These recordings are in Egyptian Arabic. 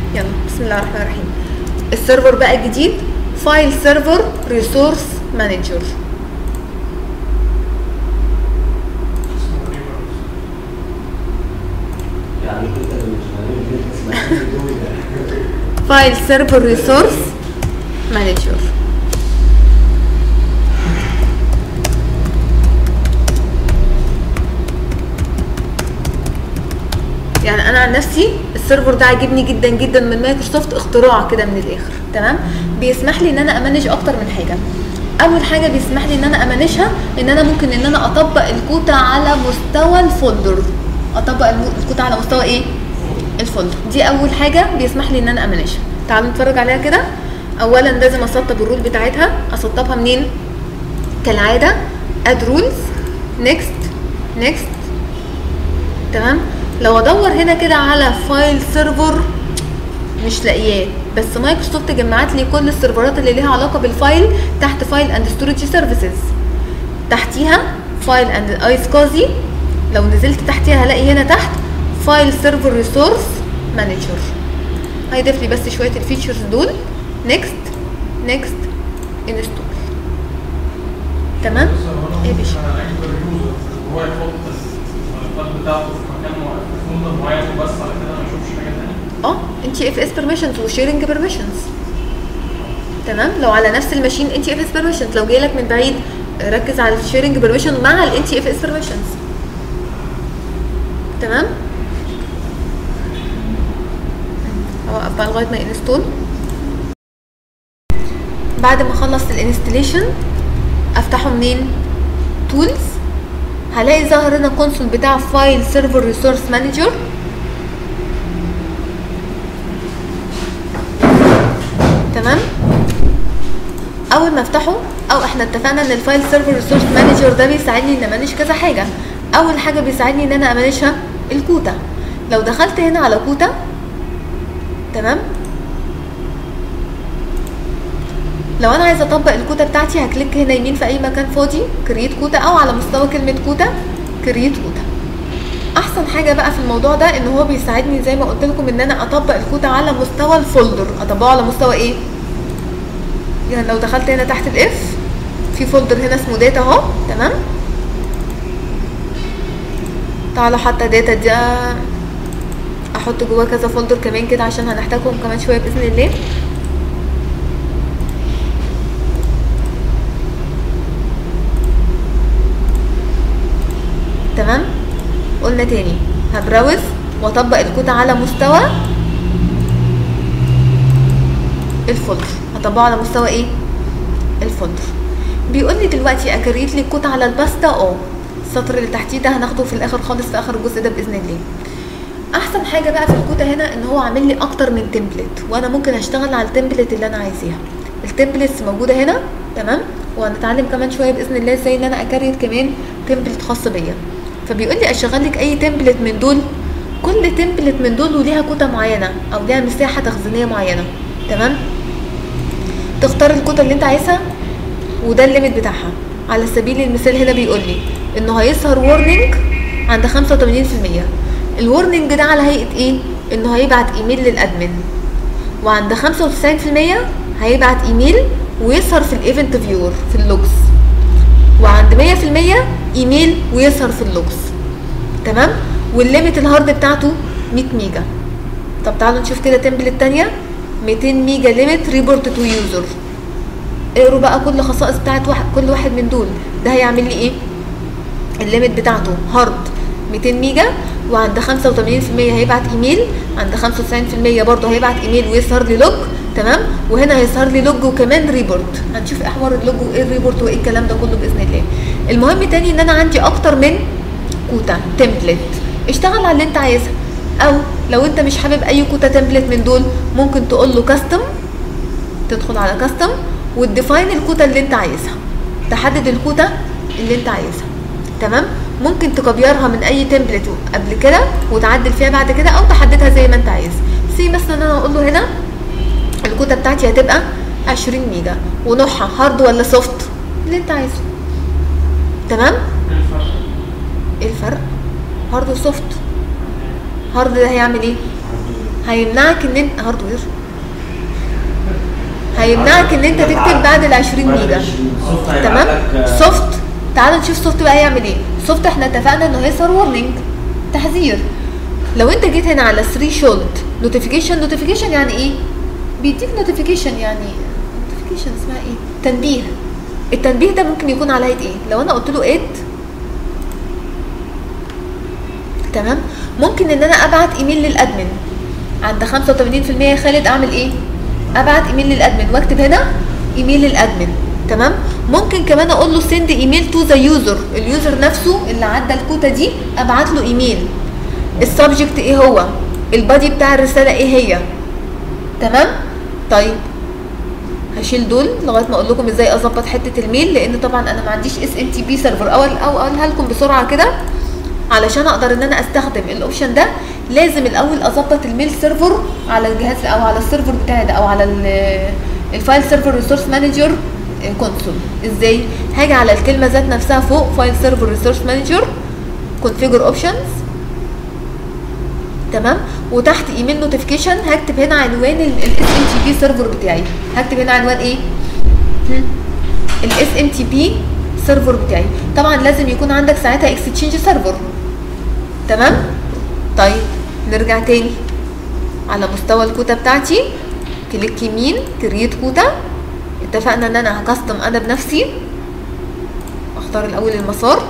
يلا بسم الله الرحمن الرحيم السيرفر بقى الجديد فايل سيرفر ريسورس مانجر يعني كنت مش فاهم فايل سيرفر ريسورس مانجر يعني انا عن نفسي السيرفر ده عاجبني جدا جدا من مايكروسوفت اختراع كده من الاخر تمام بيسمح لي ان انا امانج اكتر من حاجه اول حاجه بيسمح لي ان انا امانجها ان انا ممكن ان انا اطبق الكوتا على مستوى الفولدر اطبق الم- الكوتا على مستوى ايه الفولدر دي اول حاجه بيسمح لي ان انا امانجها تعالوا نتفرج عليها كده اولا لازم اسطب الرول بتاعتها اسطبها منين كالعاده اد رولز نيكست نيكست تمام لو ادور هنا كده على فايل سيرفر مش لاقياه بس مايكروسوفت جمعت لي كل السيرفرات اللي ليها علاقه بالفايل تحت فايل اند ستورج سيرفيسز تحتيها فايل اند ايس كازي لو نزلت تحتيها هلاقي هنا تحت فايل سيرفر ريسورس مانجر هيضيف لي بس شويه الفيتشرز دول نيكست نيكست انستول تمام ايه يا باشا هو يحط الملفات بتاعته في مكان معين في فولدر معين وبس على كده ما يشوفش حاجه ثانيه اه انت اف اس بيرميشنز وشيرنج بيرميشنز تمام لو على نفس الماشين انت اف اس بيرميشنز لو جاي لك من بعيد ركز على الشيرنج بيرميشن مع الانت اف اس بيرميشنز تمام اوقف بقى لغايه ما انستول بعد ما اخلص الانستليشن افتحه منين تولز هلاقي ظهر هنا كونسول بتاع فايل سيرفر ريسورس مانجر تمام اول ما افتحه او احنا اتفقنا ان الفايل سيرفر ريسورس مانجر ده بيساعدني ان امانج كذا حاجه اول حاجه بيساعدني ان انا امانجها الكوتا لو دخلت هنا على كوتا تمام لو انا عايزه اطبق الكوتا بتاعتي هكليك هنا يمين في اي مكان فاضي كرييت كوتا او على مستوى كلمه كوتا كرييت كوتا احسن حاجه بقى في الموضوع ده ان هو بيساعدني زي ما قلت لكم ان انا اطبق الكوتا على مستوى الفولدر اطبقه على مستوى ايه يعني لو دخلت هنا تحت الاف في فولدر هنا اسمه داتا اهو تمام تعالوا حتى داتا دي احط جواه كذا فولدر كمان كده عشان هنحتاجهم كمان شويه باذن الله تمام قلنا تاني هبراوز واطبق الكود على مستوى الفولدر هطبقه على مستوى ايه الفولدر بيقول لي دلوقتي اكريت لي الكود على الباستا اه السطر اللي تحتيه ده هناخده في الاخر خالص في اخر الجزء ده باذن الله احسن حاجه بقى في الكوتا هنا ان هو عامل لي اكتر من تمبلت وانا ممكن اشتغل على التمبلت اللي انا عايزاها التمبلتس موجوده هنا تمام وهنتعلم كمان شويه باذن الله ازاي ان انا اكريت كمان تمبلت خاص بيا فبيقول لي اشغل لك اي تمبلت من دول كل تمبلت من دول وليها كوتا معينه او ليها مساحه تخزينيه معينه تمام تختار الكوتا اللي انت عايزها وده الليميت بتاعها على سبيل المثال هنا بيقول لي انه هيظهر وورنينج عند 85% الورنينج ده على هيئه ايه انه هيبعت ايميل للادمن وعند 95% هيبعت ايميل ويظهر في الايفنت فيور في اللوجز وعند 100% ايميل ويظهر في اللوجز تمام والليميت الهارد بتاعته 100 ميجا طب تعالوا نشوف كده تمبلت تانية 200 ميجا ليميت ريبورت تو يوزر اقروا بقى كل خصائص بتاعت واحد كل واحد من دول ده هيعمل لي ايه الليميت بتاعته هارد 200 ميجا وعند 85% هيبعت ايميل عند 95% برضه هيبعت ايميل ويظهر لي لوج تمام وهنا هيظهر لي لوج وكمان ريبورت هنشوف ايه حوار اللوج وايه الريبورت وايه الكلام ده كله باذن الله المهم تاني ان انا عندي اكتر من كوتا تمبلت اشتغل على اللي انت عايزها او لو انت مش حابب اي كوتا تمبلت من دول ممكن تقول له كاستم تدخل على كاستم وتديفاين الكوتا اللي انت عايزها تحدد الكوتا اللي انت عايزها تمام ممكن تكبيرها من اي تمبلت قبل كده وتعدل فيها بعد كده او تحددها زي ما انت عايز سي مثلا انا اقول له هنا الكوتا بتاعتي هتبقى 20 ميجا ونوعها هارد ولا سوفت اللي انت عايزه تمام ايه الفرق؟ ايه الفرق هارد وسوفت هارد ده هيعمل ايه هيمنعك ان انت هاردوير هيمنعك ان انت تكتب بعد ال 20 ميجا تمام سوفت تعال نشوف سوفت بقى يعمل ايه سوفت احنا اتفقنا انه هيظهر وورنينج تحذير لو انت جيت هنا على 3 شولد نوتيفيكيشن نوتيفيكيشن يعني ايه بيديك نوتيفيكيشن يعني نوتيفيكيشن اسمها ايه تنبيه التنبيه ده ممكن يكون على هيئه ايه لو انا قلت له اد تمام ممكن ان انا ابعت ايميل للادمن عند 85% يا خالد اعمل ايه ابعت ايميل للادمن واكتب هنا ايميل للادمن تمام ممكن كمان اقول له سند ايميل تو ذا يوزر اليوزر نفسه اللي عدى الكوتا دي ابعت له ايميل السبجكت ايه هو البادي بتاع الرساله ايه هي تمام طيب هشيل دول لغايه ما اقول لكم ازاي اظبط حته الميل لان طبعا انا ما عنديش اس ام تي بي سيرفر او او اقولها لكم بسرعه كده علشان اقدر ان انا استخدم الاوبشن ده لازم الاول اظبط الميل سيرفر على الجهاز او على السيرفر بتاعي ده او على ال- الفايل سيرفر ريسورس مانجر كونسول ازاي هاجي على الكلمه ذات نفسها فوق فايل سيرفر ريسورس مانجر كونفيجر اوبشنز تمام وتحت ايميل نوتيفيكيشن هكتب هنا عنوان الاس ام تي بي سيرفر بتاعي هكتب هنا عنوان ايه الاس ام تي بي سيرفر بتاعي طبعا لازم يكون عندك ساعتها اكستشينج سيرفر تمام طيب نرجع تاني على مستوى الكوتا بتاعتي كليك يمين كرييت كوتا اتفقنا ان انا هكستم انا بنفسي اختار الاول المسار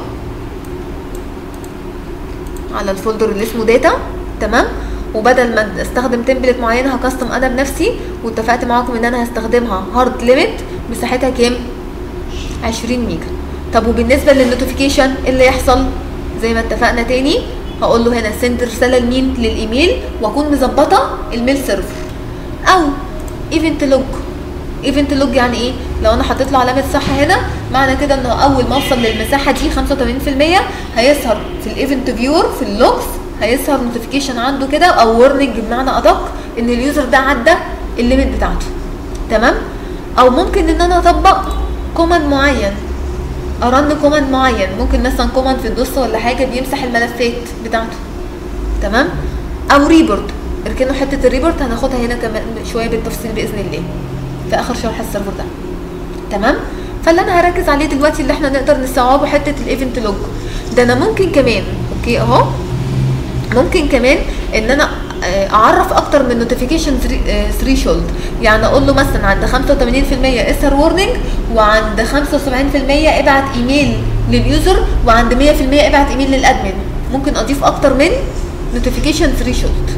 على الفولدر اللي اسمه داتا تمام وبدل ما استخدم تمبلت معينه هكستم انا بنفسي واتفقت معاكم ان انا هستخدمها هارد ليميت مساحتها كام 20 ميجا طب وبالنسبه للنوتيفيكيشن ايه اللي يحصل زي ما اتفقنا تاني هقول له هنا سند رساله لمين للايميل واكون مظبطه الميل سيرفر او ايفنت لوج ايفنت لوج يعني ايه لو انا حطيت له علامه صح هنا معنى كده انه اول ما اوصل للمساحه دي 85% هيظهر في الايفنت فيور في اللوجز هيظهر نوتيفيكيشن عنده كده او ورنينج بمعنى ادق ان اليوزر ده عدى الليميت بتاعته تمام او ممكن ان انا اطبق كوماند معين ارن كوماند معين ممكن مثلا كوماند في النص ولا حاجه بيمسح الملفات بتاعته تمام او ريبورت اركنوا حته الريبورت هناخدها هنا كمان شويه بالتفصيل باذن الله في اخر شرح السيرفر ده تمام فاللي انا هركز عليه دلوقتي اللي احنا نقدر نستوعبه حته الايفنت لوج ده انا ممكن كمان اوكي اهو ممكن كمان ان انا آه، اعرف اكتر من نوتيفيكيشن ثريشولد يعني اقول له مثلا عند 85% اثر وورنينج وعند 75% ابعت ايميل لليوزر وعند 100% ابعت ايميل للادمن ممكن اضيف اكتر من نوتيفيكيشن ثريشولد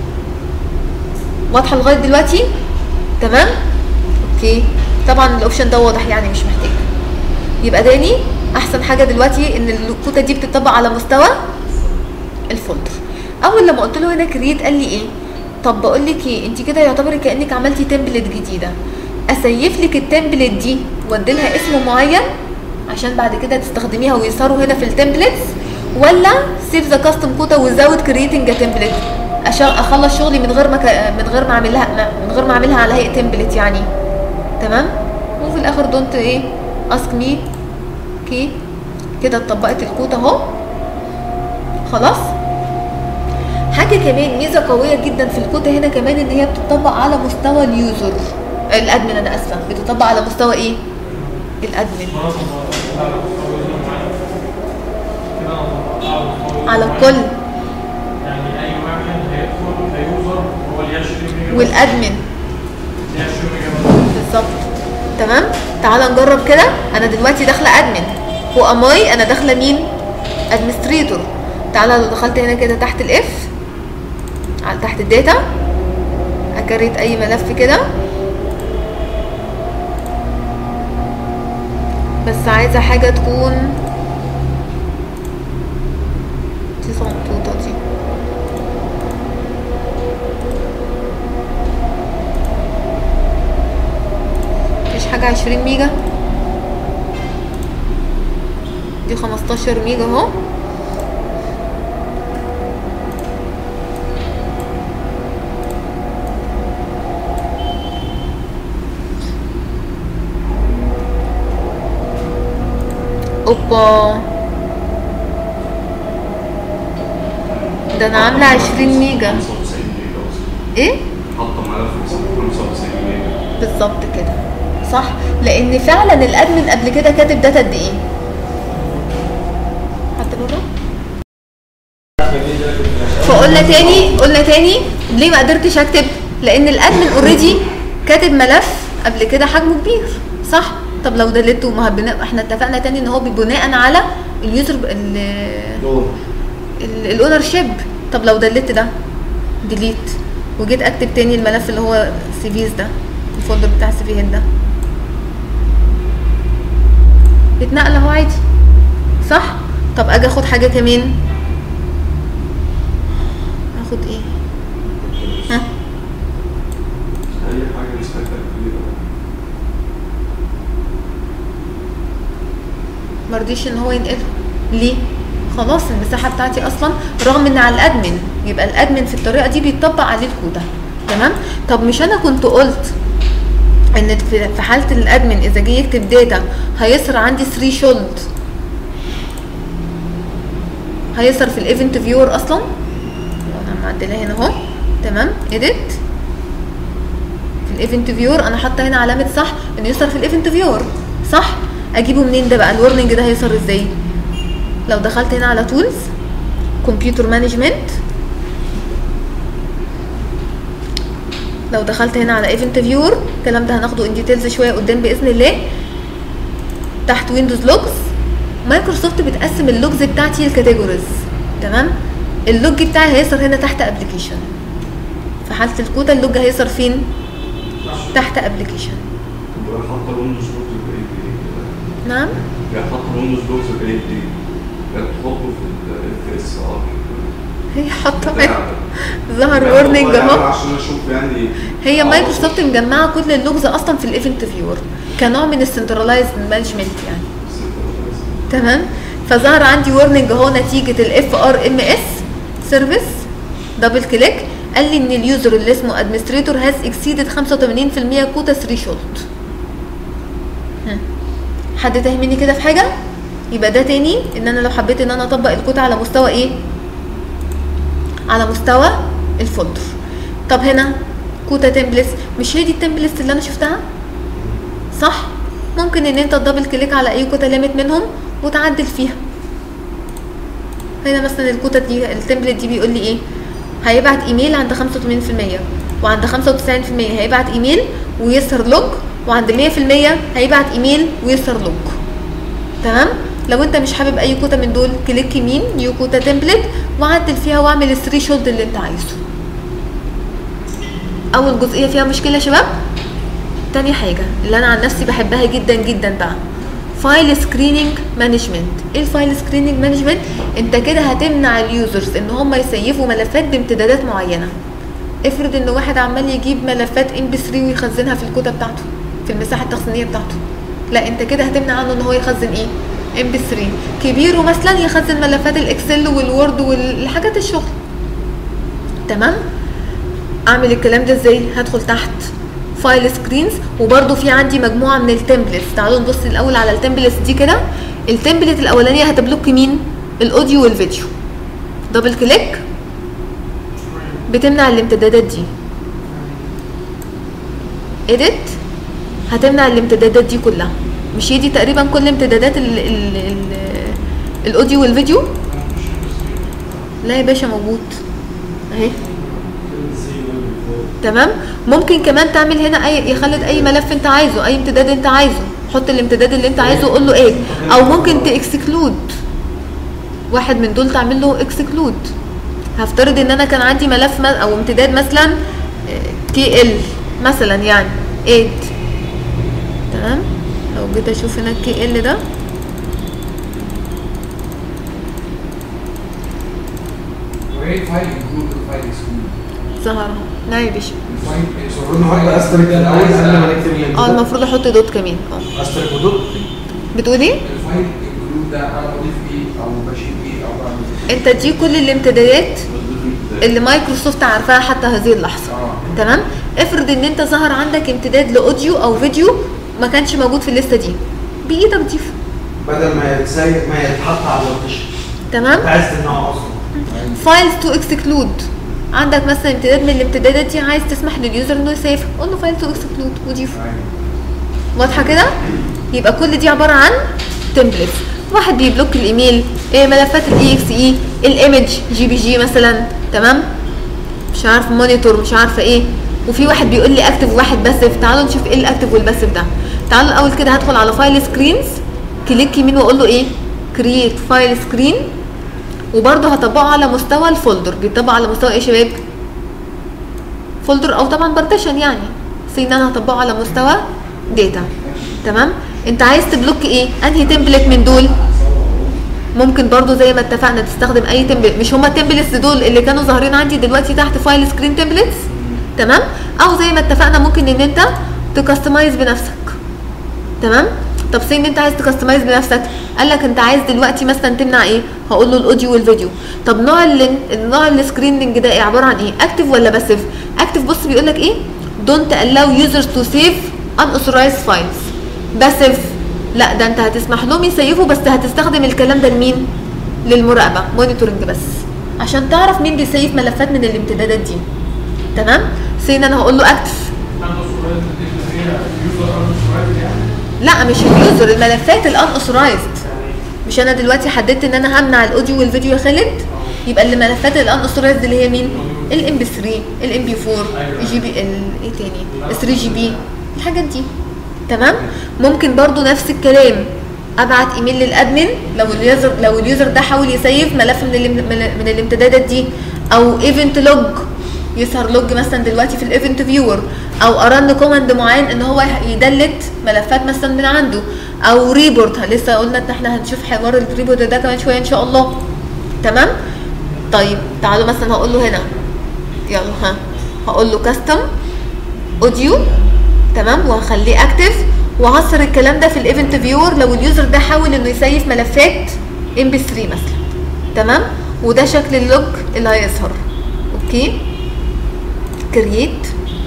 واضحه لغايه دلوقتي تمام اوكي طبعا الاوبشن ده واضح يعني مش محتاج يبقى تاني احسن حاجه دلوقتي ان الكوتا دي بتطبق على مستوى الفولدر اول لما قلت له هنا كريت قال لي ايه طب بقول لك ايه انت كده يعتبر كانك عملتي تمبلت جديده اسيف لك التمبلت دي وادي لها اسم معين عشان بعد كده تستخدميها ويظهروا هنا في التمبلتس ولا سيف ذا كاستم كوتا وزود كرييتنج تمبلت عشان اخلص شغلي من غير ما ك... من غير ما اعمل لها من غير ما اعملها على هيئه تمبلت يعني تمام وفي الاخر دونت ايه اسك مي اوكي كده اتطبقت الكوتا اهو خلاص حاجه كمان ميزه قويه جدا في الكوتا هنا كمان ان هي بتطبق على مستوى اليوزر الادمن انا اسفه بتطبق على مستوى ايه الادمن خلاص أنا على مستوى يوزر معين. كده أنا على مستوى يوزر على معين. الكل يعني اي واحد هيدخل كيوزر هو اللي يشتري ميجا والادمن اللي يشتري ميجا بس. بالظبط تمام تعال نجرب كده انا دلوقتي داخله ادمن واماي انا داخله مين ادمنستريتور تعالى لو دخلت هنا كده تحت الاف على تحت الداتا اكريت اي ملف كده بس عايزه حاجه تكون دي صنطوطه دي مفيش حاجة عشرين ميجا دي خمستاشر ميجا اهو اوبا ده انا عاملة عشرين ميجا ايه حاطه ملف ب 95 جنيه بالظبط كده صح لان فعلا الادمن قبل كده كاتب داتا قد ايه حد بره فقلنا تاني قلنا تاني ليه ما قدرتش اكتب لان الادمن اوريدي كاتب ملف قبل كده حجمه كبير صح طب لو دلته ما هو بناء احنا اتفقنا تاني ان هو بناء على اليوزر الاونر شيب طب لو دلت ده ديليت وجيت اكتب تاني الملف اللي هو سيفيز ده الفولدر بتاع سيفي هيد ده اتنقل اهو عادي صح طب اجي اخد حاجه كمان اخد ايه ها اي حاجه مساحتها كبيره مرضيش ان هو ينقله ليه خلاص المساحه بتاعتي اصلا رغم ان على الادمن يبقى الادمن في الطريقه دي بيطبق عليه الكود ده تمام طب مش انا كنت قلت ان في في حاله الادمن اذا جه يكتب داتا هيظهر عندي 3 شولد هيظهر في الايفنت فيور اصلا انا معدلها هنا اهو تمام اديت في الايفنت فيور انا حاطه هنا علامه صح انه يظهر في الايفنت فيور صح اجيبه منين ده بقى الورنينج ده هيظهر ازاي لو دخلت هنا على تولز كمبيوتر مانجمنت لو دخلت هنا على ايفنت فيور الكلام ده هناخده ان ديتيلز شويه قدام باذن الله تحت ويندوز لوجز مايكروسوفت بتقسم اللوجز بتاعتي لكاتيجوريز تمام اللوج بتاعي هيظهر هنا تحت ابلكيشن في حاله الكوتا اللوج هيظهر فين تحت ابلكيشن طب انا حاطه ويندوز لوكس بايه دي نعم يعني حاطه ويندوز لوكس بايه دي لا تحطه في الاف اس ار هي حاطه ظهر ورنينج اهو عشان اشوف يعني هي آه، مايكروسوفت مجمعه كل اللوجز اصلا في الايفنت فيور كنوع من السنترلايزد مانجمنت يعني تمام فظهر عندي ورنينج اهو نتيجه الاف ار ام اس سيرفيس دبل كليك قال لي ان اليوزر اللي اسمه ادمنستريتور هاز اكسيدد 85% كوتا 3 شولد حد تاه مني كده في حاجه يبقى ده تاني ان انا لو حبيت ان انا اطبق الكوتا على مستوى ايه على مستوى الفولدر طب هنا كوتا تمبلس مش هي دي التمبلس اللي انا شفتها صح ممكن ان انت تدبل كليك على اي كوتا ليميت منهم وتعدل فيها هنا مثلا الكوتا دي التمبلت دي بيقول لي ايه هيبعت ايميل عند 85% وعند 95% هيبعت ايميل ويظهر لوج وعند 100% هيبعت ايميل ويظهر لوج تمام لو انت مش حابب اي كوتا من دول كليك يمين نيو كوتا تمبلت وعدل فيها واعمل الثري شولد اللي انت عايزه اول جزئيه فيها مشكله يا شباب تاني حاجه اللي انا عن نفسي بحبها جدا جدا بقى فايل سكريننج مانجمنت ايه الفايل سكريننج مانجمنت انت كده هتمنع اليوزرز ان هم يسيفوا ملفات بامتدادات معينه افرض ان واحد عمال يجيب ملفات ام بي 3 ويخزنها في الكوتا بتاعته في المساحه التخزينيه بتاعته لا انت كده هتمنع عنه ان هو يخزن ايه ام بي 3 كبيره مثلا يخزن ملفات الاكسل والوورد والحاجات الشغل تمام اعمل الكلام ده ازاي هدخل تحت فايل سكرينز وبرده في عندي مجموعه من التمبلتس تعالوا نبص الاول على التمبلتس دي كده التمبلت الاولانيه هتبلوك مين الاوديو والفيديو دبل كليك بتمنع الامتدادات دي اديت هتمنع الامتدادات دي كلها مش هي دي تقريبا كل امتدادات ال ال ال الاوديو والفيديو لا يا باشا موجود اهي تمام ممكن كمان تعمل هنا اي يخلد اي ملف انت عايزه اي امتداد انت عايزه حط الامتداد اللي انت عايزه وقول له ايه او ممكن تاكسكلود واحد من دول تعمل له اكسكلود هفترض ان انا كان عندي ملف ما- او امتداد مثلا تي ال مثلا يعني 8 تمام لو جيت اشوف هنا الكي ال ده وايه فايل انكلود وفايل اكسكلود ظهر اهو نعم يا باشا الفايل المفروض نحط استرك الاول قبل ما نكتب الانتداب. اه المفروض احط دوت كمان اه استرك ودوت بتقول ايه الفايل انكلود ده انا بضيف ايه او بشيل ايه او بعمل ايه انت دي كل الامتدادات اللي مايكروسوفت عارفاها حتى هذه اللحظه اه تمام افرض ان انت ظهر عندك امتداد لاوديو او فيديو ما كانش موجود في الليسته دي بايدك ضيفه بدل ما يتسيب ما يتحط على الوتش تمام انت عايز تمنعه اصلا فايلز تو اكسكلود عندك مثلا امتداد من الامتدادات دي عايز تسمح لليوزر انه يسيف قول له فايل تو اكسكلود وضيفه واضحه كده يبقى كل دي عباره عن تمبلتس واحد بيبلوك الايميل إيه ملفات الاي اكس اي الايمج جي بي جي مثلا تمام مش عارف مونيتور مش عارفه ايه وفي واحد بيقول لي اكتف واحد باسف تعالوا نشوف ايه الاكتف والباسف ده تعالوا الاول كده هدخل على فايل سكرينز كليك يمين واقول له ايه كرييت فايل سكرين وبرده هطبقه على مستوى الفولدر بيطبق على مستوى ايه يا شباب فولدر او طبعا بارتيشن يعني سي ان انا هطبقه على مستوى داتا تمام انت عايز تبلوك ايه انهي تمبلت من دول ممكن برضو زي ما اتفقنا تستخدم اي تمبلت مش هما التمبلتس دول اللي كانوا ظاهرين عندي دلوقتي تحت فايل سكرين تمبلتس تمام او زي ما اتفقنا ممكن ان انت تكستمايز بنفسك تمام طب سي ان انت عايز تكستمايز بنفسك قال لك انت عايز دلوقتي مثلا تمنع ايه هقول له الاوديو والفيديو طب نوع ال نوع السكريننج ده ايه عباره عن ايه اكتف ولا باسيف اكتف بص بيقول لك ايه دونت allow users to save unauthorized files باسيف لا ده انت هتسمح لهم يسيفوا بس هتستخدم الكلام ده لمين للمراقبه مونيتورنج بس عشان تعرف مين بيسيف ملفات من الامتدادات دي تمام سي ان انا هقول له اكتف عنده صورات دي اللي هي يوزر عنده صورات يعني لا مش اليوزر الملفات الان اوثرايزد مش انا دلوقتي حددت ان انا همنع الاوديو والفيديو يا خالد يبقى اللي الملفات الان اوثرايزد اللي هي مين الام بي 3 الام بي 4 جي بي ال ايه تاني 3 جي بي الحاجات دي تمام ممكن برضو نفس الكلام ابعت ايميل للادمن لو اليوزر لو اليوزر ده حاول يسيف ملف من الام- من- من الامتدادات دي او ايفنت لوج يظهر لوج مثلا دلوقتي في الايفنت فيور او ارن كوماند معين ان هو يدلت ملفات مثلا من عنده او ريبورت لسه قلنا ان احنا هنشوف حوار الريبورت ده كمان شويه ان شاء الله تمام طيب تعالوا مثلا هقول له هنا يلا ها هقول له كاستم اوديو تمام وهخليه اكتف وهصر الكلام ده في الايفنت فيور لو اليوزر ده حاول انه يسيف ملفات ام بي 3 مثلا تمام وده شكل اللوج اللي هيظهر اوكي كرييت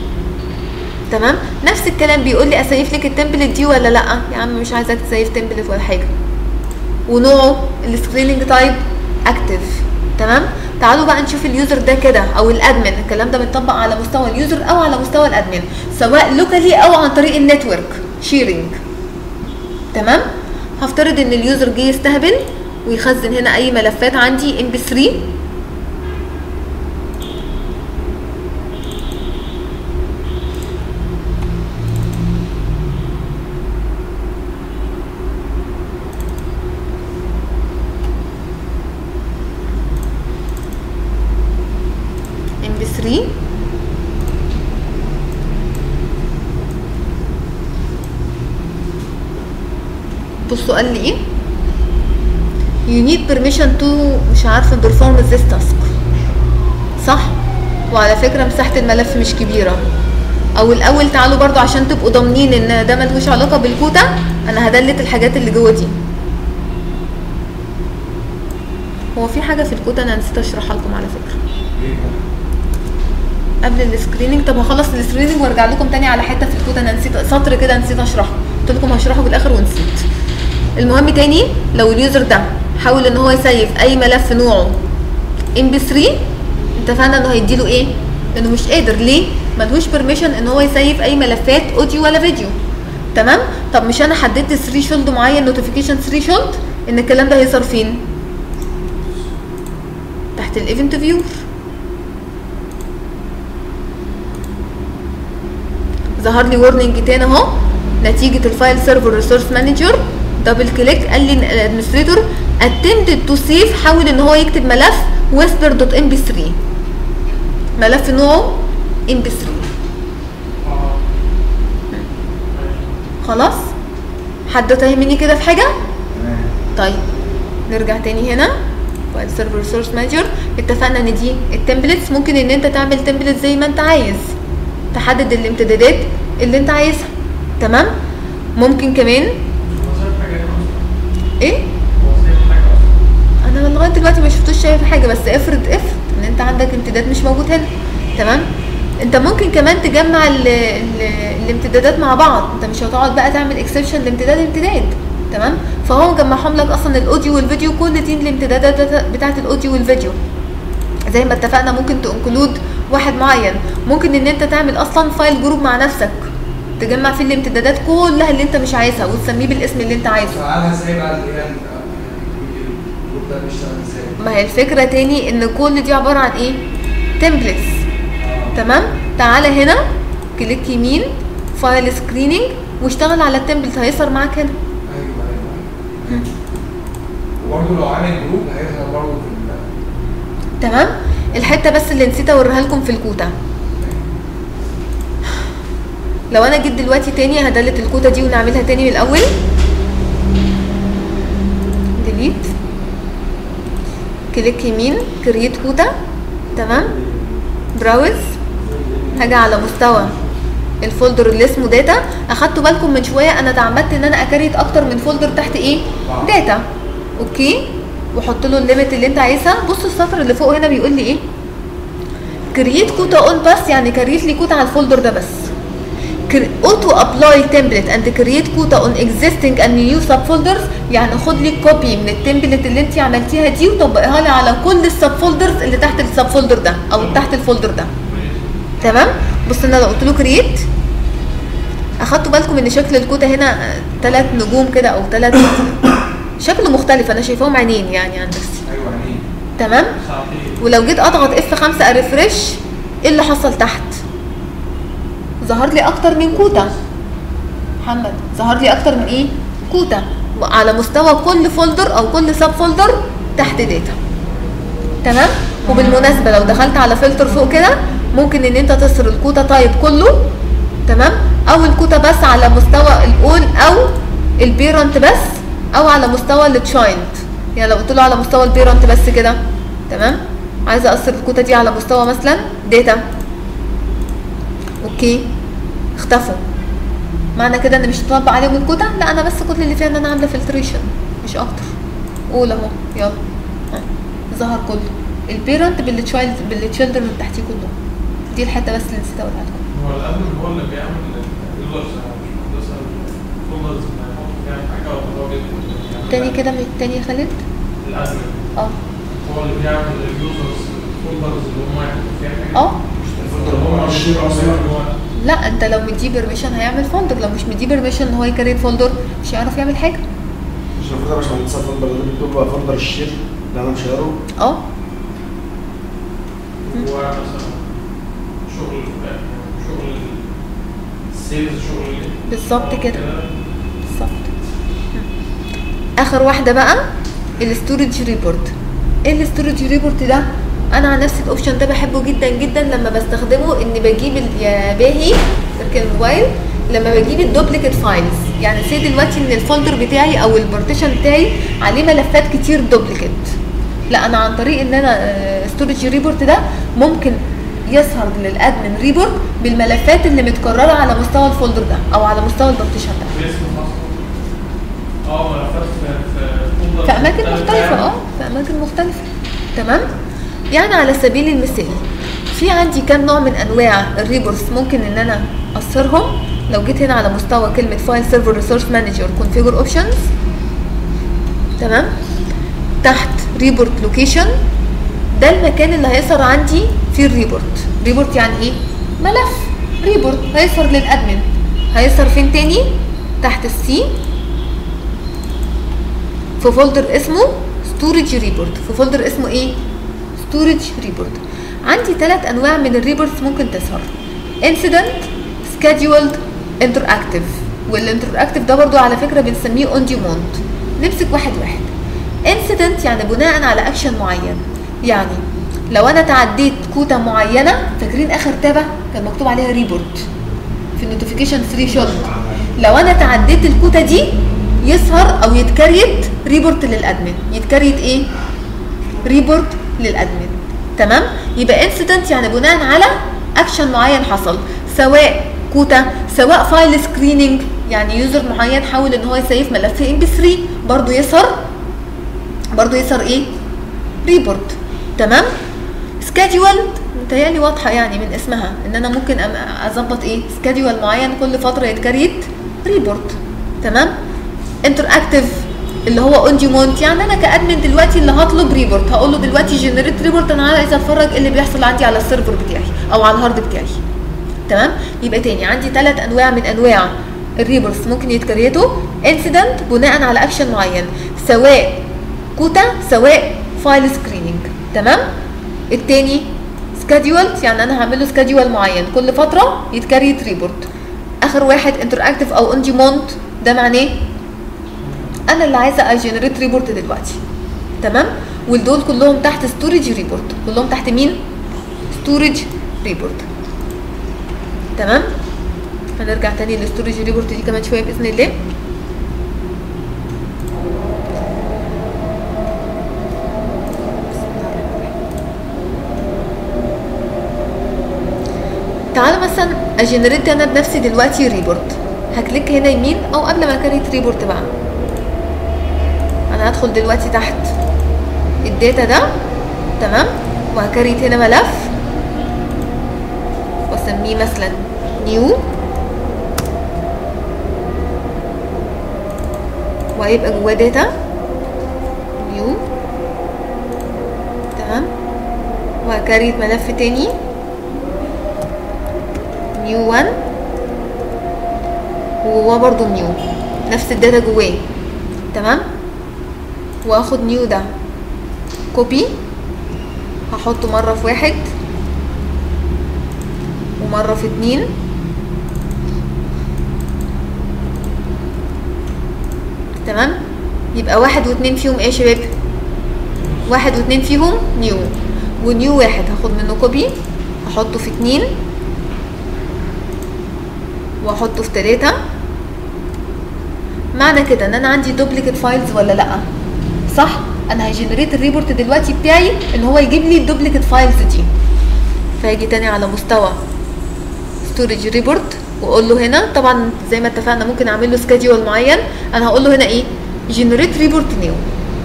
تمام نفس الكلام بيقول لي اسيف لك التمبلت دي ولا لا يا عم مش عايزك تسيف تمبلت ولا حاجه ونوعه السكريننج تايب اكتف تمام تعالوا بقى نشوف اليوزر ده كده او الادمن الكلام ده بيطبق على مستوى اليوزر او على مستوى الادمن سواء لوكالي او عن طريق النتورك شيرنج تمام هفترض ان اليوزر جه يستهبل ويخزن هنا اي ملفات عندي ام بي 3 ام بي 3 بصوا قال لي ايه you need permission to مش عارفه perform this task صح وعلى فكره مساحه الملف مش كبيره او الاول تعالوا برضو عشان تبقوا ضامنين ان ده ملوش علاقه بالكوتا انا هدلت الحاجات اللي جوه دي هو في حاجه في الكوتا انا نسيت اشرحها لكم على فكره قبل السكريننج طب هخلص السكريننج وارجع لكم تاني على حته في الكود انا نسيت سطر كده نسيت اشرحه قلت لكم هشرحه في الاخر ونسيت المهم تاني لو اليوزر ده حاول ان هو يسيف اي ملف نوعه ام بي 3 اتفقنا انه هيديله ايه انه مش قادر ليه ملهوش بيرميشن ان هو يسيف اي ملفات اوديو ولا فيديو تمام طب مش انا حددت ثريشولد معين نوتيفيكيشن ثريشولد ان الكلام ده هيظهر فين تحت الايفنت فيور ظهر لي ورنينج تاني اهو نتيجه الفايل سيرفر ريسورس مانجر دبل كليك قال لي الادمنستريتور attempted تو سيف حاول ان هو يكتب ملف whisper.mp3 ملف نوعه mp3 اه خلاص حد فاهمني كده في حاجه طيب نرجع تاني هنا فايل سيرفر ريسورس مانجر اتفقنا ان دي التمبلتس ممكن ان انت تعمل تمبلت زي ما انت عايز تحدد الامتدادات اللي انت عايزها تمام ممكن كمان هو سايب حاجه هنا اصلا ايه هو سايب حاجه اصلا انا لغايه دلوقتي ما شفتوش شايف حاجه بس افرض افرض ان انت عندك امتداد مش موجود هنا تمام انت ممكن كمان تجمع ال ال الامتدادات مع بعض انت مش هتقعد بقى تعمل اكسبشن لامتداد امتداد تمام فهو مجمعهم لك اصلا الاوديو والفيديو كل دي الامتدادات بتاعت الاوديو والفيديو زي ما اتفقنا ممكن تنكلود واحد معين ممكن ان انت تعمل اصلا فايل جروب مع نفسك تجمع فيه الامتدادات كلها اللي انت مش عايزها وتسميه بالاسم اللي انت عايزه فعلها ازاي بقى اللي هي الجروب ده بيشتغل ازاي؟ ما هي الفكرة تاني ان كل دي عبارة عن ايه تمبلتس تمام تعالى هنا كليك يمين فايل سكريننج واشتغل على التمبلت هيظهر معاك هنا ايوه ايوه ايوه وبرضه لو عامل جروب هيظهر برضه في ال تمام الحته بس اللي نسيت اوريها لكم في الكوتا لو انا جيت دلوقتي تاني هدلت الكوتا دي ونعملها تاني من الاول ديليت كليك يمين كرييت كوتا تمام براوز هاجي على مستوى الفولدر اللي اسمه داتا اخدتوا بالكم من شويه انا تعمدت ان انا اكريت اكتر من فولدر تحت ايه داتا اوكي وحط له الليميت اللي انت عايزها بص السطر اللي فوق هنا بيقول لي ايه كرييت كوتا اون بس يعني كريت لي كوتا على الفولدر ده بس اوتو ابلاي تمبلت اند كرييت كوتا اون اكزيستنج اند نيو سب فولدرز يعني خد لي كوبي من التمبلت اللي انت عملتيها دي وطبقها لي على كل السب فولدرز اللي تحت السب فولدر ده او تحت الفولدر ده تمام بص انا لو قلت له كرييت اخدتوا بالكم ان شكل الكوتا هنا ثلاث نجوم كده او ثلاث شكل مختلف انا شايفاهم عينين يعني عن نفسي ايوه يعني تمام ساعتين ولو جيت اضغط اف 5 اريفرش ايه اللي حصل تحت ظهر لي اكتر من كوتا محمد ظهر لي اكتر من ايه كوتا على مستوى كل فولدر او كل سب فولدر تحت داتا تمام وبالمناسبه لو دخلت على فلتر فوق كده ممكن ان انت تصر الكوتا تايب كله تمام او الكوتا بس على مستوى الاول او البيرنت بس او على مستوى التشايلد يعني لو قلت له على مستوى البيرنت بس كده تمام عايزه اقصر الكوتا دي على مستوى مثلا داتا اوكي اختفوا معنى كده ان مش هطبق عليهم الكوتا لا انا بس كل اللي فيها ان انا عامله فلتريشن مش اكتر قول اهو يلا ها. ظهر كله البيرنت بالتشايلد بالتشيلدرن من تحتيه كله دي الحته بس اللي نسيت اقولها لكم هو الادمن هو اللي بيعمل اليوزرز مش مثلا فولدرز يحط فيها حاجه ولا هو بيدخل تاني كده من التاني يا خالد الادمن اه هو اللي بيعمل اليوزرز فولدرز اللي هم يحطوا فيها حاجه اه الفولدر هم مش هو لا انت لو مديه بيرميشن هيعمل فولدر لو مش مديه بيرميشن ان هو يكريت فولدر مش هيعرف يعمل حاجه مش المفروض يا باشمهندس الفولدر ده مكتوب بقى فولدر الشير اللي انا مش هقراه اه هو مثلا شغل شغل السيلز شغل بالظبط كده. بالظبط اخر واحده بقى الستورج ريبورت ايه الستورج ريبورت ده انا عن نفسي الاوبشن ده بحبه جدا جدا لما بستخدمه اني بجيب ال- يا باهي تركن الموبايل لما بجيب الدوبليكيت فايلز يعني سي دلوقتي ان الفولدر بتاعي او البارتيشن بتاعي عليه ملفات كتير دوبليكيت لا انا عن طريق ان انا ستورج ريبورت ده ممكن يظهر للادمن ريبورت بالملفات اللي متكرره على مستوى الفولدر ده او على مستوى البارتيشن ده باسم خاص اه ملفات في في فولدر في اماكن مختلفه اه في اماكن مختلفه تمام يعني على سبيل المثال في عندي كام نوع من انواع الريبورتس ممكن ان انا اصرهم لو جيت هنا على مستوى كلمه فايل سيرفر ريسورس مانجر كونفيجر اوبشنز تمام تحت ريبورت لوكيشن ده المكان اللي هيظهر عندي فيه الريبورت ريبورت يعني ايه ملف ريبورت هيظهر للادمن هيظهر فين تاني تحت السي في فولدر اسمه ستورج ريبورت في فولدر اسمه ايه ستورج ريبورت عندي ثلاث انواع من الريبورتس ممكن تظهر انسيدنت سكادولد انتراكتيف والانتراكتيف ده برضو على فكره بنسميه اون ديموند نمسك واحد واحد انسيدنت يعني بناء على اكشن معين يعني لو انا تعديت كوتا معينه فاكرين اخر تابه كان مكتوب عليها ريبورت في النوتيفيكيشن 3 شوت لو انا تعديت الكوتا دي يظهر او يتكريت ريبورت للادمن يتكريت ايه ريبورت للادمن تمام يبقى انسيدنت يعني بناء على اكشن معين حصل سواء كوتا سواء فايل سكريننج يعني يوزر معين حاول ان هو يسيف ملف ام بي 3 برضه يظهر برضه يظهر ايه ريبورت تمام سكادولد متهيألي واضحة يعني من اسمها ان انا ممكن أم- اظبط ايه سكادول معين كل فترة يتكريت ريبورت تمام انتراكتيف اللي هو اون ديمونت يعني انا كادمن دلوقتي اللي هطلب ريبورت هقول له دلوقتي جنريت ريبورت انا عايز اتفرج ايه اللي بيحصل عندي على السيرفر بتاعي او على الهارد بتاعي تمام يبقى تاني عندي ثلاث انواع من انواع الريبورتس ممكن يتكريتوا انسيدنت بناء على اكشن معين سواء كوتا سواء فايل سكريننج تمام التاني سكادول يعني انا هعمل له سكادول معين كل فتره يتكريت ريبورت اخر واحد انتراكتيف او اون ديموند ده معناه انا اللي عايزه اجنريت ريبورت دلوقتي تمام والدول كلهم تحت ستورج ريبورت كلهم تحت مين ستورج ريبورت تمام هنرجع تاني للستورج ريبورت دي كمان شويه باذن الله تعالوا مثلا اجنريت انا بنفسي دلوقتي ريبورت هكليك هنا يمين او قبل ما كريت ريبورت بقى انا هدخل دلوقتي تحت الداتا ده تمام وهكريت هنا ملف واسميه مثلا نيو وهيبقى جواه داتا نيو تمام وهكريت ملف تاني نيو 1 وجواه برضو نيو نفس الداتا جواه تمام واخد نيو ده كوبي هحطه مرة في واحد ومرة في اتنين تمام يبقى واحد واتنين فيهم ايه يا شباب واحد واتنين فيهم نيو ونيو واحد هاخد منه كوبي هحطه في اتنين واحطه في تلاتة معنى كده ان انا عندي دوبليكت فايلز ولا لا صح انا هجنريت الريبورت دلوقتي بتاعي ان هو يجيب لي الدوبليكت فايلز دي فاجي تاني على مستوى ستورج ريبورت واقول له هنا طبعا زي ما اتفقنا ممكن اعمل له سكادول معين انا هقول له هنا ايه جنريت ريبورت نيو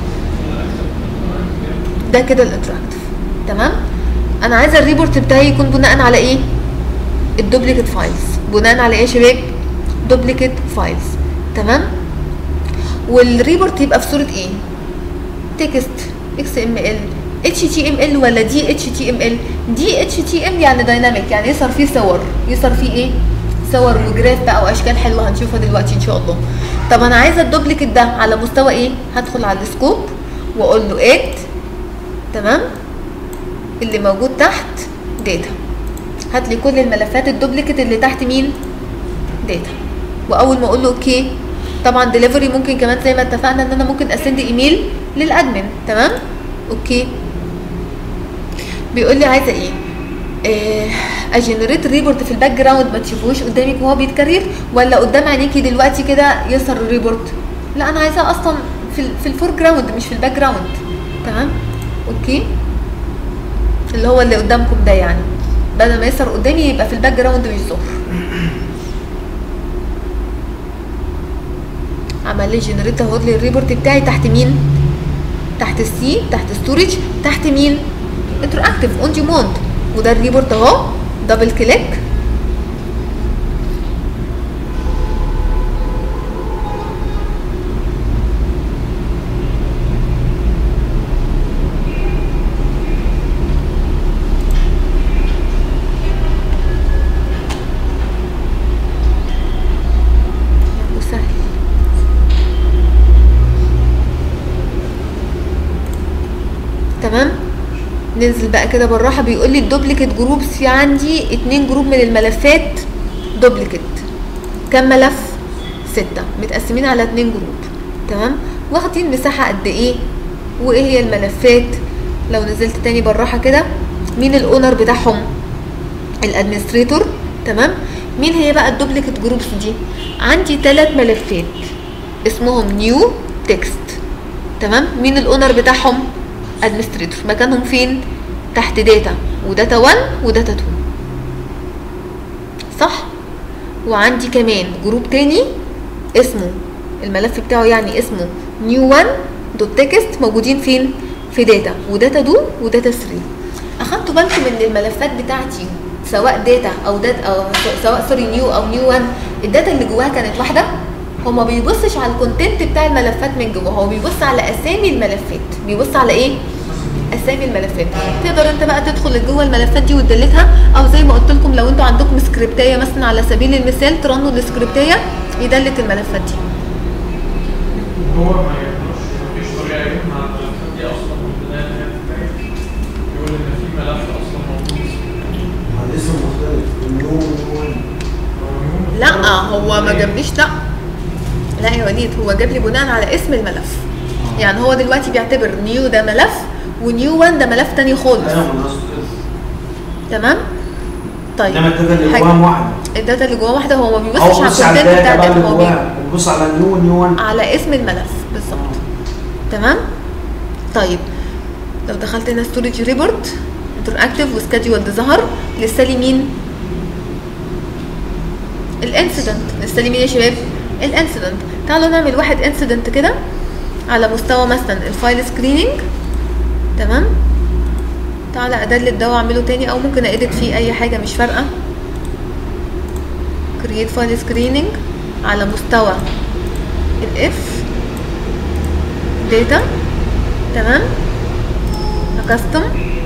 ده كده الانتراكتيف تمام انا عايزه الريبورت بتاعي يكون بناء على ايه الدوبليكت فايلز بناء على ايه يا شباب دوبليكت فايلز تمام والريبورت يبقى في صوره ايه تكست اكس ام ال اتش تي ام ال ولا دي اتش تي ام ال دي اتش تي ام يعني دايناميك يعني يظهر فيه صور يظهر فيه ايه صور وجراف بقى واشكال حلوه هنشوفها دلوقتي ان شاء الله طب انا عايزه الدوبليكت ده على مستوى ايه هدخل على السكوب واقول له اد تمام اللي موجود تحت داتا هات لي كل الملفات الدوبليكت اللي تحت مين داتا واول ما اقول له اوكي طبعا ديليفري ممكن كمان زي ما اتفقنا ان انا ممكن اسند ايميل للادمن تمام اوكي بيقول لي عايزه ايه آه، اجنريت ريبورت في الباك جراوند ما تشوفوش قدامك وهو بيتكرر ولا قدام عينيكي دلوقتي كده يظهر الريبورت لا انا عايزاه اصلا في ال- في الفور جراوند مش في الباك جراوند تمام اوكي اللي هو اللي قدامكم ده يعني بدل ما يظهر قدامي يبقى في الباك جراوند مش ظاهر عمل لي جنريت اهو لي الريبورت بتاعي تحت مين تحت السي تحت ستورج تحت مين انتراكتيف اون ديموند وده الريبورت اهو دبل كليك وسهل تمام ننزل بقى كده بالراحه بيقول لي الدوبليكت جروبس في عندي اتنين جروب من الملفات دوبليكت كام ملف ستة متقسمين على اتنين جروب تمام واخدين مساحه قد ايه وايه هي الملفات لو نزلت تاني بالراحه كده مين الاونر بتاعهم الادمنستريتور تمام مين هي بقى الدوبليكت جروبس دي عندي ثلاث ملفات اسمهم نيو تكست تمام مين الاونر بتاعهم ادمنستريتور مكانهم فين تحت داتا وداتا 1 وداتا 2 صح وعندي كمان جروب تاني اسمه الملف بتاعه يعني اسمه نيو 1 دوت تكست موجودين فين في داتا وداتا 2 وداتا 3 اخدتوا بالكم ان الملفات بتاعتي سواء داتا او داتا او سواء سوري نيو او نيو 1 الداتا اللي جواها كانت واحده هو ما بيبصش على الكونتنت بتاع الملفات من جوه هو بيبص على اسامي الملفات بيبص على ايه اسامي الملفات تقدر انت بقى تدخل جوه الملفات دي وتدلتها او زي ما قلت لكم لو انتوا عندكم سكريبتايه مثلا على سبيل المثال ترنوا السكريبتايه يدلت الملفات دي هو ما يقدرش مفيش طريقه يمنع الملفات دي اصلا من البدايه ان هي تتعمل يقول ان في ملف اصلا موجود هذا اسم مختلف النون نون لا هو ما جابليش لا لا يا وليد هو جاب لي بناء على اسم الملف يعني هو دلوقتي بيعتبر نيو ده ملف ونيو 1 ده ملف تاني خالص ايوه من قصد كده تمام طيب انما الداتا اللي حاجة. جواها واحده الداتا اللي جوه واحده هو ما او بيبصش على بص على الكونتنت الداتا بتاع بقى اللي الداتا هو بي- جواها بص على النيو نيو 1 على اسم الملف بالظبط تمام طيب لو دخلت هنا ستورج ريبورت انتراكتيف وسكادجولد ظهر لسه لي مين الانسيدنت لسه لي مين يا شباب الانسيدنت تعالوا نعمل واحد انسيدنت كده على مستوى مثلا الفايل سكريننج تمام تعالى ادلت ده واعمله تاني او ممكن اديت فيه اي حاجه مش فارقه create file screening على مستوى الاف داتا تمام كاستم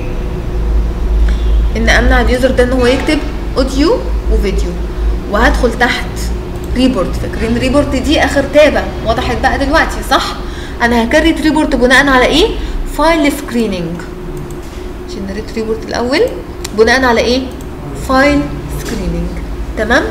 ان امنع اليوزر ده ان هو يكتب اوديو وفيديو وهدخل تحت ريبورت فاكرين ريبورت دي اخر تابه وضحت بقى دلوقتي صح انا هكريت ريبورت بناء على ايه فايل سكريننج جنريت ريبورت الاول بناء على ايه فايل سكريننج تمام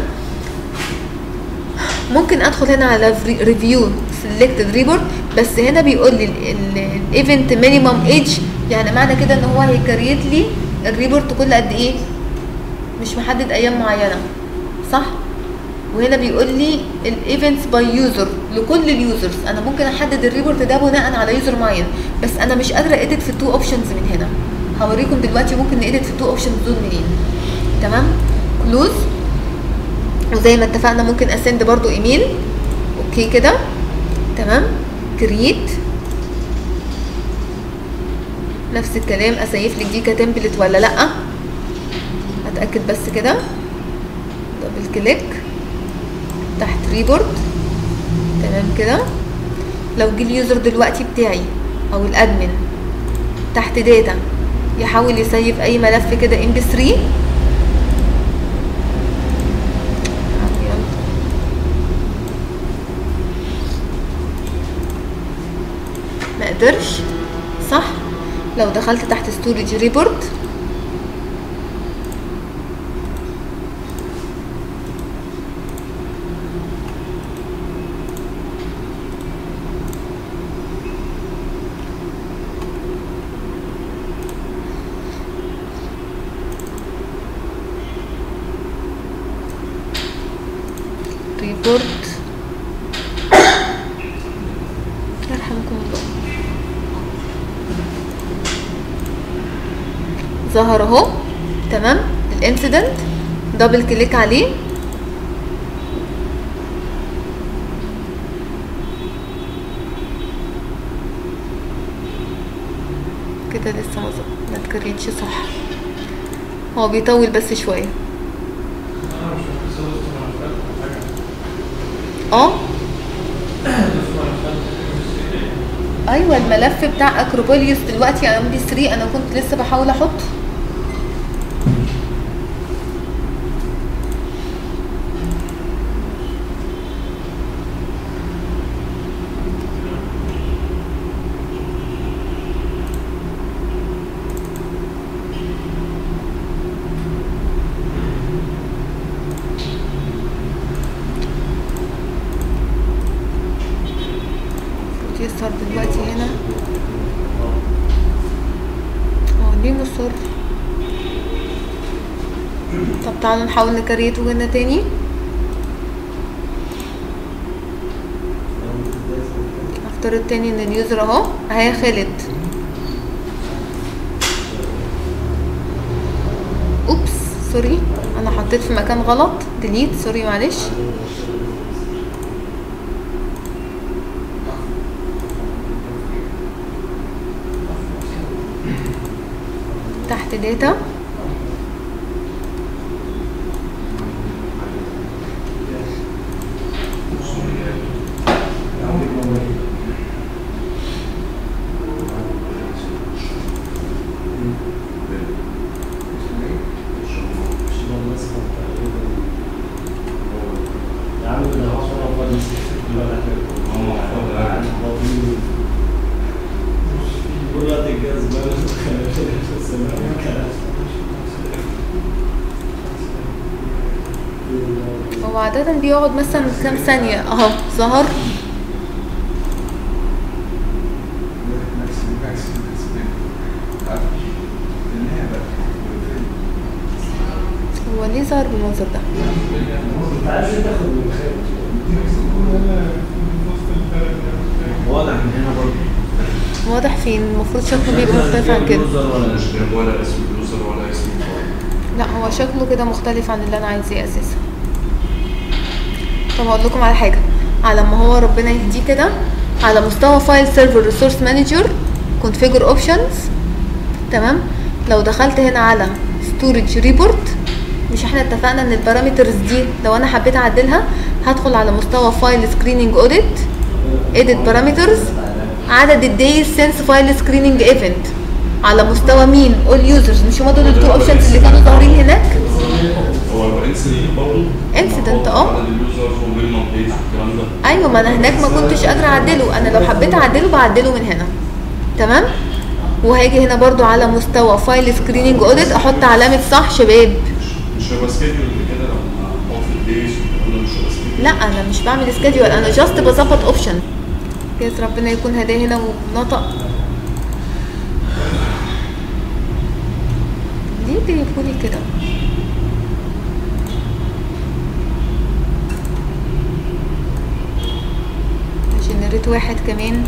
ممكن ادخل هنا على ريفيو سيلكتد ريبورت بس هنا بيقول لي الايفنت مينيمم ايج يعني معنى كده ان هو هيكريت لي الريبورت كل قد ايه مش محدد ايام معينه صح وهنا بيقول لي الايفنتس باي يوزر لكل اليوزرز انا ممكن احدد الريبورت ده بناء على يوزر معين بس انا مش قادره اديت في التو اوبشنز من هنا هوريكم دلوقتي ممكن نedit في التو اوبشنز دول منين تمام كلوز وزي ما اتفقنا ممكن اسند برضو ايميل اوكي كده تمام كرييت نفس الكلام اسيف لك دي كتمبلت ولا لا اتاكد بس كده دبل كليك تحت ريبورت تمام كده لو جه اليوزر دلوقتي بتاعي او الادمن تحت داتا يحاول يسيف اي ملف كده ام بي 3 ما قدرش صح لو دخلت تحت ستورج ريبورت ريبورت يرحمكم الله ظهر اهو تمام الانسيدنت دبل كليك عليه كده لسه ما ظ- ما اتكريتش صح هو بيطول بس شويه انا مش متصل ملفات ولا حاجه اه بس ملفات MSC. ايوه الملف بتاع اكروبوليوس دلوقتي ام بي 3 انا كنت لسه بحاول احطه المفروض يظهر دلوقتي هنا اه ليه مصر طب تعالوا نحاول نكريته هنا تاني افترض تاني ان اليوزر اهو اهي خالد اوبس سوري انا حطيت في مكان غلط ديليت سوري معلش تحت داتا هو عادة بيقعد مثلا كام ثانية اهو ظهر ماكسيمم ماكسيمم ماكسيمم عارف النهاية بقى هو ليه ظهر بالمنظر ده انت عايز إيه تاخد من خير واضح من هنا برضه واضح فين المفروض شكله بيبقى مختلف عن كده يوزر ولا مش جايب ولا اسم اليوزر ولا اسم الفايل لا هو شكله كده مختلف عن اللي انا عايزاه اساسا طب هقول لكم على حاجه على ما هو ربنا يهديه كده على مستوى فايل سيرفر ريسورس مانجر كونفيجر اوبشنز تمام لو دخلت هنا على ستورج ريبورت مش احنا اتفقنا ان البارامترز دي لو انا حبيت اعدلها هدخل على مستوى فايل سكريننج اوديت edit بارامترز عدد الدايز سينس فايل سكريننج ايفنت على مستوى مين اول يوزرز مش هما دول التو اوبشنز اللي كانوا ظاهرين هناك هو انسيدنت برضه Incident، اه. عدد اليوزرز ومينيمم بيج والكلام ده ايوه ما انا هناك ما كنتش قادره اعدله انا لو حبيت اعدله بعدله من هنا تمام وهاجي هنا برضو على مستوى فايل سكريننج اوديت احط علامه صح شباب مش هيبقى سكيدول كده لما احط الدايز والكلام ده مش هيبقى سكيدول لا انا مش بعمل سكادجول انا جاست بظبط اوبشن كيس ربنا يكون هداه هنا ونطق ليه بيجيبولي كده جنريت واحد كمان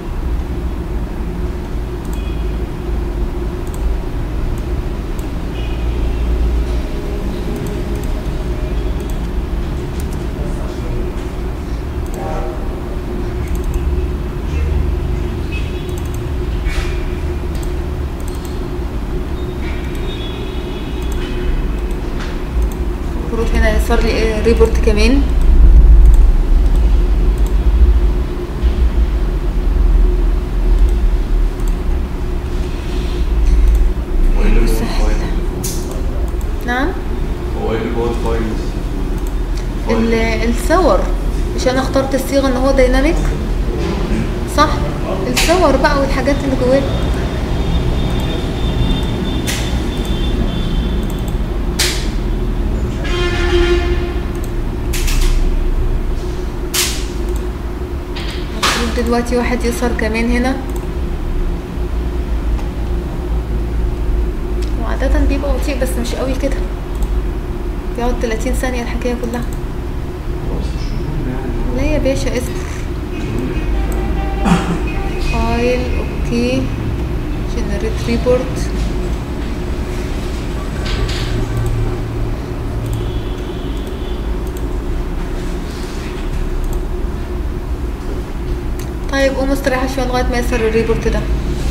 المفروض هنا يصير لي إيه ريبورت كمان هو ايه اللي جوه الفايل نعم هو ايه اللي جوه الفايل ال- الصور مش انا اخترت الصيغه ان هو دايناميك صح الصور بقى والحاجات اللي جواه المفروض دلوقتي واحد يظهر كمان هنا وعادة بيبقى بطيء بس مش قوي كده بيقعد 30 ثانية الحكاية كلها خلاص مش مهم يعني لا يا باشا اصبر فايل اوكي جنريت ريبورت طيب قوم استريحوا شويه لغايه ما يصير الريبورت ده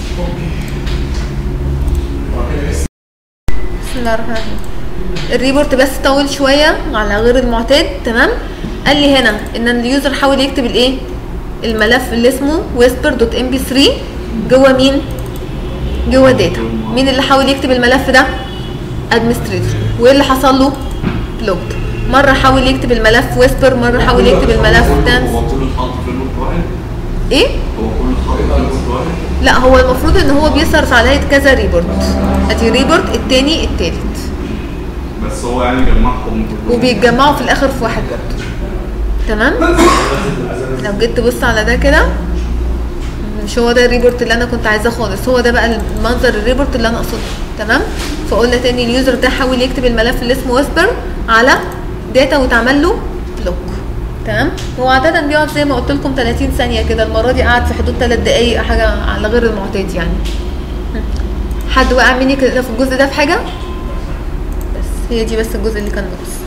بسم الله الرحمن الرحيم الريبورت بس طول شويه على غير المعتاد تمام قال لي هنا ان اليوزر حاول يكتب الايه الملف اللي اسمه whisper.mp3 جوه مين جوه داتا مين اللي حاول يكتب الملف ده ادمنستريتور وايه اللي حصل له بلوكد مره حاول يكتب الملف ويسبر مره حاول يكتب الملف دانس هو كله اتحط في ريبورت واحد ايه هو كله اتحط في ريبورت واحد لا هو المفروض ان هو بيصرف عليا كذا ريبورت ادي ريبورت التاني التالت بس هو يعني جمعهم كلهم وبيتجمعوا في الاخر في واحد برضه تمام لو جيت تبص على ده كده مش هو ده الريبورت اللي انا كنت عايزاه خالص هو ده بقى المنظر الريبورت اللي انا اقصده تمام فقلنا تاني اليوزر ده حاول يكتب الملف اللي اسمه ويسبر على داتا واتعمل له بلوك تمام هو عاده بيقعد زي ما قلت لكم 30 ثانيه كده المره دي قعد في حدود 3 دقايق حاجه على غير المعتاد يعني حد وقع مني كده في الجزء ده في حاجه بس هي دي بس الجزء اللي كان ناقص